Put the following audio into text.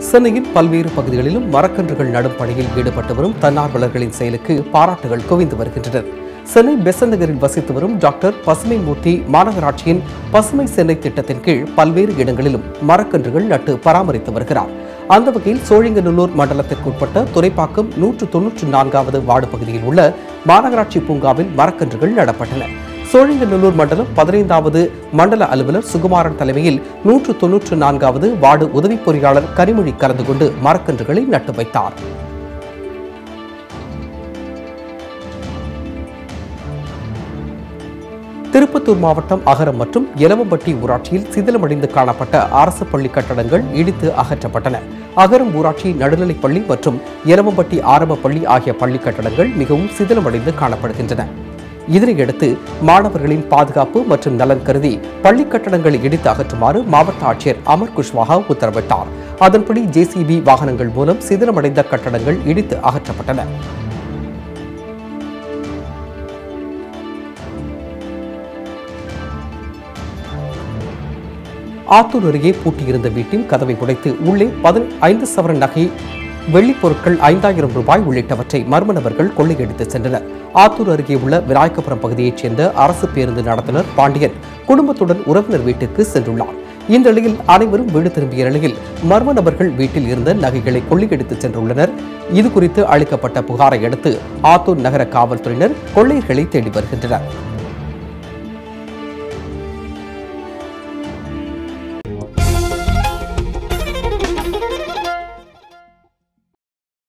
சென்னையின் பல்வேறு பகுதிகளிலும் மரக்கன்றுகள் நடும் பணியில் ஈடுபட்டு வரும் தன்னார்வலர்களின் செயலுக்கு பாராட்டுகள் குவிந்து வருகின்றன சென்னை பெசன்ட் நகரில் வசித்து வரும் டாக்டர் பசுமை மூர்த்தி மாநகராட்சியின் பசுமை சென்னை திட்டத்தின் கீழ் பல்வேறு இடங்களிலும் மரக்கன்றுகள் நட்டு பராமரித்து வருகிறார் அந்த வகையில் சோழிங்கநல்லூர் மண்டலத்திற்குட்பட்ட துறைப்பாக்கம் நூற்று தொன்னூற்று நான்காவது வார்டு பகுதியில் உள்ள மாநகராட்சி பூங்காவில் மரக்கன்றுகள் நடப்பட்டன சோழிங்கநல்லூர் மண்டலம் பதினைந்தாவது மண்டல அலுவலர் சுகுமாரன் தலைமையில் நூற்று தொன்னூற்று நான்காவது வார்டு உதவி பொறியாளர் கனிமொழி கலந்து கொண்டு மரக்கன்றுகளை நட்டு வைத்தார் திருப்பத்தூர் மாவட்டம் அகரம் மற்றும் எலவம்பட்டி ஊராட்சியில் சிதிலமடைந்து காணப்பட்ட அரசு பள்ளி கட்டடங்கள் இடித்து அகற்றப்பட்டன அகரம் ஊராட்சி நடுநிலைப் பள்ளி மற்றும் எலவம்பட்டி ஆரம்ப பள்ளி ஆகிய பள்ளி கட்டடங்கள் மிகவும் சிதிலமடைந்து காணப்படுகின்றன இதனையடுத்து மாணவர்களின் பாதுகாப்பு மற்றும் நலன் கருதி பள்ளி கட்டடங்களை இடித்து அகற்றுமாறு மாவட்ட ஆட்சியர் அமர் குஷ்வாகா உத்தரவிட்டார் அதன்படி ஜேசிபி வாகனங்கள் மூலம் சிதிலமடைந்த கட்டடங்கள் இடித்து அகற்றப்பட்டன ஆத்தூர் அருகே பூட்டியிருந்த வீட்டின் கதவை உடைத்து உள்ளே பதின ஐந்து சவரன் நகை வெள்ளிப் பொருட்கள் ஐந்தாயிரம் ரூபாய் உள்ளிட்டவற்றை மர்ம நபர்கள் கொள்ளையடித்து சென்றனர் ஆத்தூர் அருகே உள்ள விநாயகபுரம் பகுதியைச் சேர்ந்த அரசு பேருந்து நடத்துனர் பாண்டியன் குடும்பத்துடன் உறவினர் வீட்டுக்கு சென்றுள்ளார் இந்த நிலையில் அனைவரும் வீடு திரும்பிய நிலையில் மர்ம நபர்கள் வீட்டில் இருந்த நகைகளை கொள்ளையடித்து சென்றுள்ளனர் இது குறித்து அளிக்கப்பட்ட புகாரை அடுத்து ஆத்தூர் நகர காவல்துறையினர் கொள்ளையர்களை தேடி வருகின்றனர்